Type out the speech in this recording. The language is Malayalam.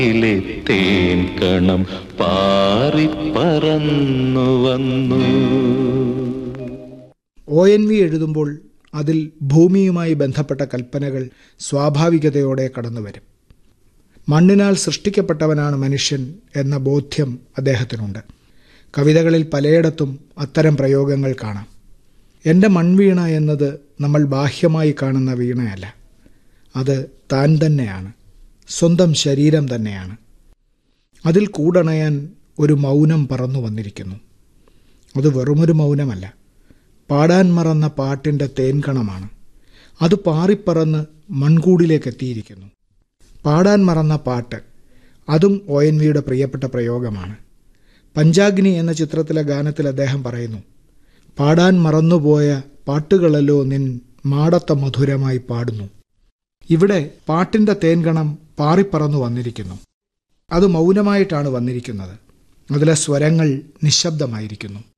ിലെ തേൻ കണം പാറിപ്പറന്നു വന്നു ഒ എൻ വി എഴുതുമ്പോൾ അതിൽ ഭൂമിയുമായി ബന്ധപ്പെട്ട കൽപ്പനകൾ സ്വാഭാവികതയോടെ കടന്നുവരും മണ്ണിനാൽ സൃഷ്ടിക്കപ്പെട്ടവനാണ് മനുഷ്യൻ എന്ന ബോധ്യം അദ്ദേഹത്തിനുണ്ട് കവിതകളിൽ പലയിടത്തും അത്തരം പ്രയോഗങ്ങൾ കാണാം എൻ്റെ മൺവീണ എന്നത് നമ്മൾ ബാഹ്യമായി കാണുന്ന വീണയല്ല അത് താൻ തന്നെയാണ് സ്വന്തം ശരീരം തന്നെയാണ് അതിൽ കൂടണയാൻ ഒരു മൗനം പറന്നു വന്നിരിക്കുന്നു അത് വെറുമൊരു മൗനമല്ല പാടാൻ മറന്ന പാട്ടിൻ്റെ തേൻകണമാണ് അത് പാറിപ്പറന്ന് മൺകൂടിലേക്ക് എത്തിയിരിക്കുന്നു പാടാൻ മറന്ന പാട്ട് അതും ഒ എൻ വിയുടെ പ്രിയപ്പെട്ട പ്രയോഗമാണ് പഞ്ചാഗ്നി എന്ന ചിത്രത്തിലെ ഗാനത്തിൽ അദ്ദേഹം പറയുന്നു പാടാൻ മറന്നുപോയ പാട്ടുകളല്ലോ നിൻ മാടത്ത മധുരമായി പാടുന്നു ഇവിടെ പാട്ടിൻ്റെ തേൻകണം പാറിപ്പറന്നു വന്നിരിക്കുന്നു അത് മൗനമായിട്ടാണ് വന്നിരിക്കുന്നത് അതിലെ സ്വരങ്ങൾ നിശബ്ദമായിരിക്കുന്നു